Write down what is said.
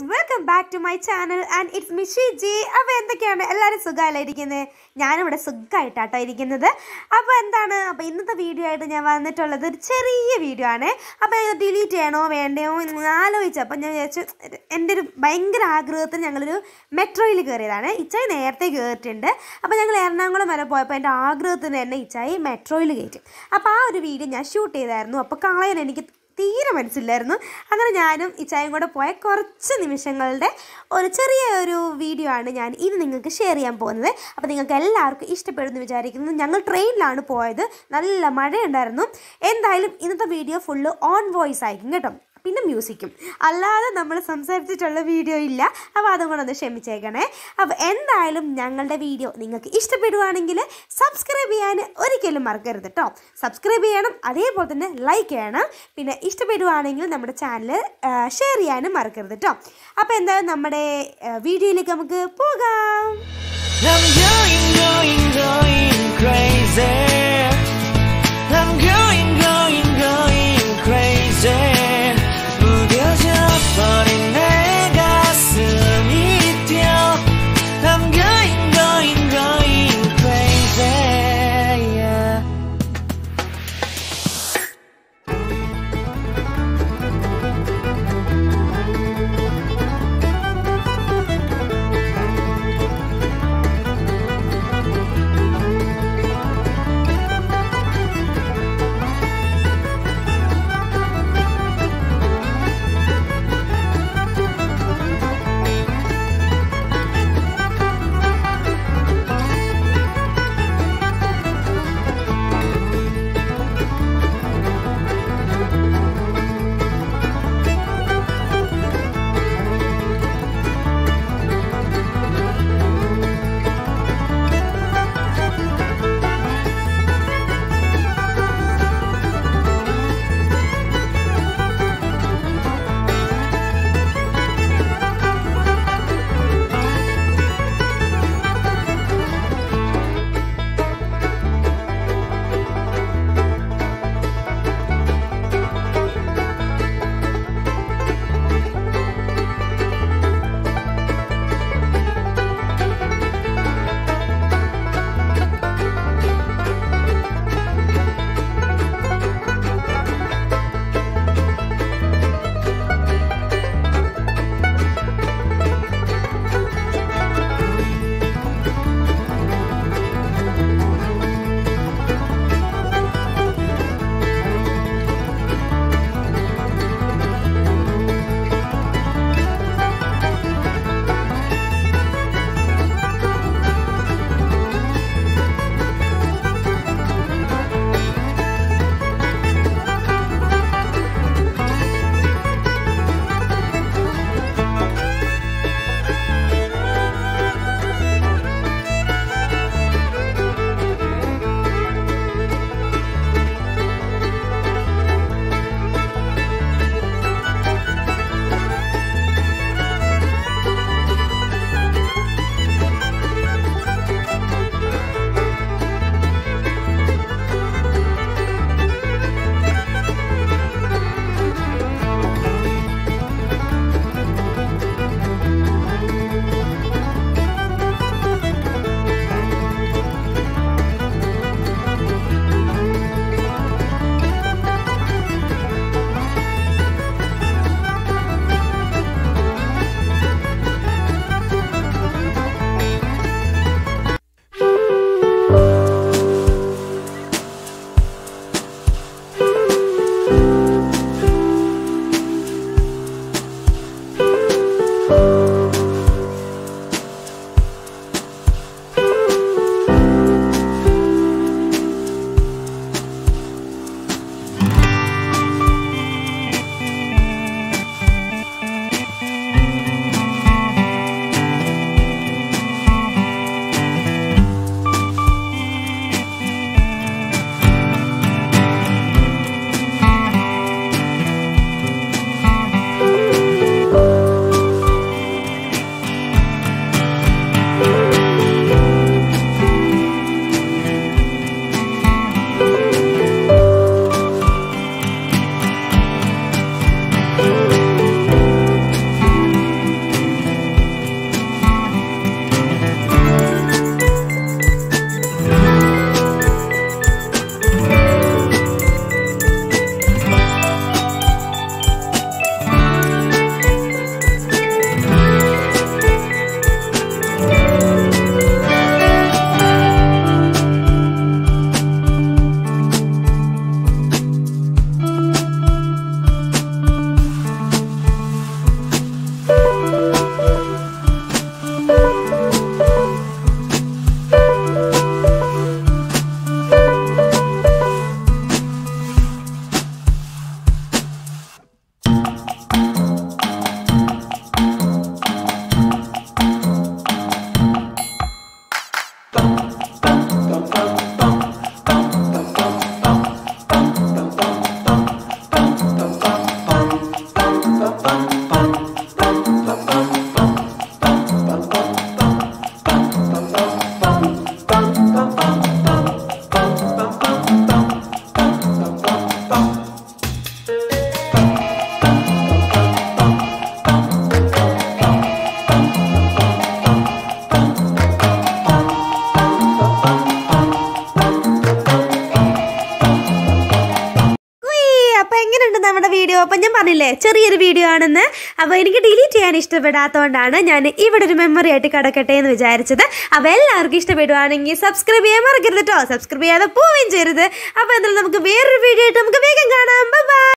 Welcome back to my channel and it's Mishi ji അപ്പോൾ എന്തൊക്കെയാണ് എല്ലാവരും സുഖമല്ലായിരിക്കുന്നത് ഞാനിവിടെ സുഖമായിട്ടാട്ടോ ഇരിക്കുന്നത് അപ്പോൾ എന്താണ് അപ്പോൾ ഇന്നത്തെ വീഡിയോ ആയിട്ട് ഞാൻ വന്നിട്ടുള്ളത് ഒരു ചെറിയ വീഡിയോ ആണ് അപ്പോൾ ഇത് ഡിലീറ്റ് ചെയ്യണോ വേണ്ടയോ എന്ന് ആലോചിച്ചു അപ്പോൾ ഞാൻ വിചാരിച്ചു എൻ്റെ ഒരു ഭയങ്കര ആഗ്രഹത്തിൽ ഞങ്ങളൊരു മെട്രോയിൽ കയറിയതാണ് ഇച്ചായി നേരത്തെ കയറിയിട്ടുണ്ട് അപ്പോൾ ഞങ്ങൾ എറണാകുളം വരെ പോയപ്പോൾ എൻ്റെ ആഗ്രഹത്തിന് തന്നെ ഇച്ചായി മെട്രോയിൽ കയറ്റി അപ്പോൾ ആ ഒരു വീഡിയോ ഞാൻ ഷൂട്ട് ചെയ്തായിരുന്നു അപ്പോൾ കളയാൻ എനിക്ക് തീരെ മനസ്സിലായിരുന്നു അങ്ങനെ ഞാനും ഇച്ചായും കൂടെ പോയ കുറച്ച് നിമിഷങ്ങളുടെ ഒരു ചെറിയ ഒരു വീഡിയോ ആണ് ഞാൻ ഇന്ന് നിങ്ങൾക്ക് ഷെയർ ചെയ്യാൻ പോകുന്നത് അപ്പോൾ നിങ്ങൾക്ക് എല്ലാവർക്കും ഇഷ്ടപ്പെടുമെന്ന് വിചാരിക്കുന്നു ഞങ്ങൾ ട്രെയിനിലാണ് പോയത് നല്ല മഴയുണ്ടായിരുന്നു എന്തായാലും ഇന്നത്തെ വീഡിയോ ഫുള്ള് ഓൺ വോയിസ് ആയിരിക്കും കേട്ടോ പിന്നെ മ്യൂസിക്കും അല്ലാതെ നമ്മൾ സംസാരിച്ചിട്ടുള്ള വീഡിയോ ഇല്ല അപ്പോൾ അതും കൂടെ ഒന്ന് ക്ഷമിച്ചേക്കണേ അപ്പോൾ എന്തായാലും ഞങ്ങളുടെ വീഡിയോ നിങ്ങൾക്ക് ഇഷ്ടപ്പെടുവാണെങ്കിൽ സബ്സ്ക്രൈബ് ചെയ്യാൻ ഒരിക്കലും മറക്കരുത് കേട്ടോ സബ്സ്ക്രൈബ് ചെയ്യണം അതേപോലെ തന്നെ ലൈക്ക് ചെയ്യണം പിന്നെ ഇഷ്ടപ്പെടുവാണെങ്കിൽ നമ്മുടെ ചാനൽ ഷെയർ ചെയ്യാനും മറക്കരുത് കേട്ടോ അപ്പോൾ എന്തായാലും നമ്മുടെ ആ, വീഡിയോയിലേക്ക് നമുക്ക് പോകാം I'm going, going, going crazy. I'm going, going, going crazy. 무뎌져 버린 내 가슴이 뛰어. I'm going, going, going crazy. Yeah. ചെറിയൊരു വീഡിയോ ആണെന്ന് അപ്പോൾ എനിക്ക് ഡിലീറ്റ് ചെയ്യാൻ ഇഷ്ടപ്പെടാത്തതുകൊണ്ടാണ് ഞാൻ ഇവിടെ ഒരു മെമ്മറി ആയിട്ട് കിടക്കട്ടെ എന്ന് വിചാരിച്ചത് അപ്പോൾ എല്ലാവർക്കും ഇഷ്ടപ്പെടുവാണെങ്കിൽ സബ്സ്ക്രൈബ് ചെയ്യാൻ മറക്കരുത് കേട്ടോ സബ്സ്ക്രൈബ് ചെയ്യാതെ പോവുകയും ചെയ്യരുത് അപ്പോൾ എന്തായാലും നമുക്ക് വേറൊരു വീഡിയോ ആയിട്ട് നമുക്ക് വേഗം കാണാം ബൈ